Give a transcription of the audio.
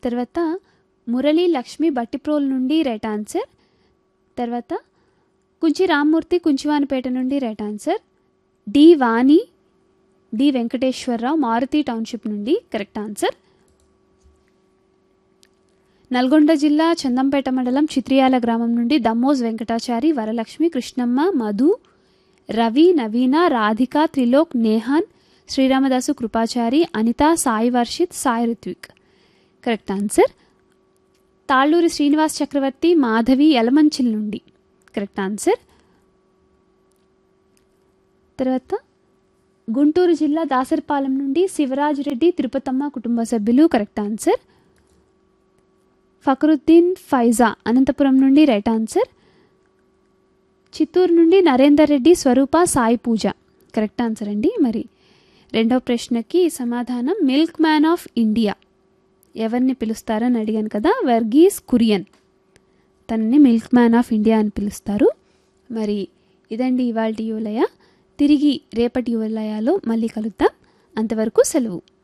తర్వాత మురళీ లక్ష్మి బట్టిప్రోల్ నుండి right answer తర్వాత కుంచి రామ్మూర్తి కుంచివానిపేట నుండి right answer D Vani D Venkateswararao Maruti township నుండి కరెక్ట్ ఆన్సర్ నల్గొండ జిల్లా చందంపేట మండలం చిత్రియాల గ్రామం నుండి దమ్మోజ్ వెంకటాచారి వరలక్ష్మి కృష్ణమ్మ మధు రవి నవీన రాధిక త్రిలోక్ నేహాన్ శ్రీరామదాసు కృపాచారి అనిత సాయి వర్షిత్ సాయి రిత్విక్ కరెక్ట్ ఆన్సర్ తాళ్ళూరి శ్రీనివాస్ చక్రవర్తి మాధవి యలమంచిల్ నుండి కరెక్ట్ ఆన్సర్ తర్వాత గుంటూరు జిల్లా దాసరిపాలెం నుండి శివరాజ్ రెడ్డి తిరుపతమ్మ కుటుంబ సభ్యులు కరెక్ట్ ఆన్సర్ ఫకరుద్దీన్ ఫైజా అనంతపురం నుండి రైట్ ఆన్సర్ చిత్తూరు నుండి నరేందర్ రెడ్డి స్వరూప సాయి పూజ కరెక్ట్ ఆన్సర్ అండి మరి రెండవ ప్రశ్నకి సమాధానం మిల్క్ మ్యాన్ ఆఫ్ ఇండియా ఎవరిని పిలుస్తారని అడిగాను కదా వర్గీస్ కురియన్ తనని మిల్క్ మ్యాన్ ఆఫ్ ఇండియా అని పిలుస్తారు మరి ఇదండి ఇవాళ యువలయ తిరిగి రేపటి యువలయాలో మళ్ళీ కలుద్దాం అంతవరకు సెలవు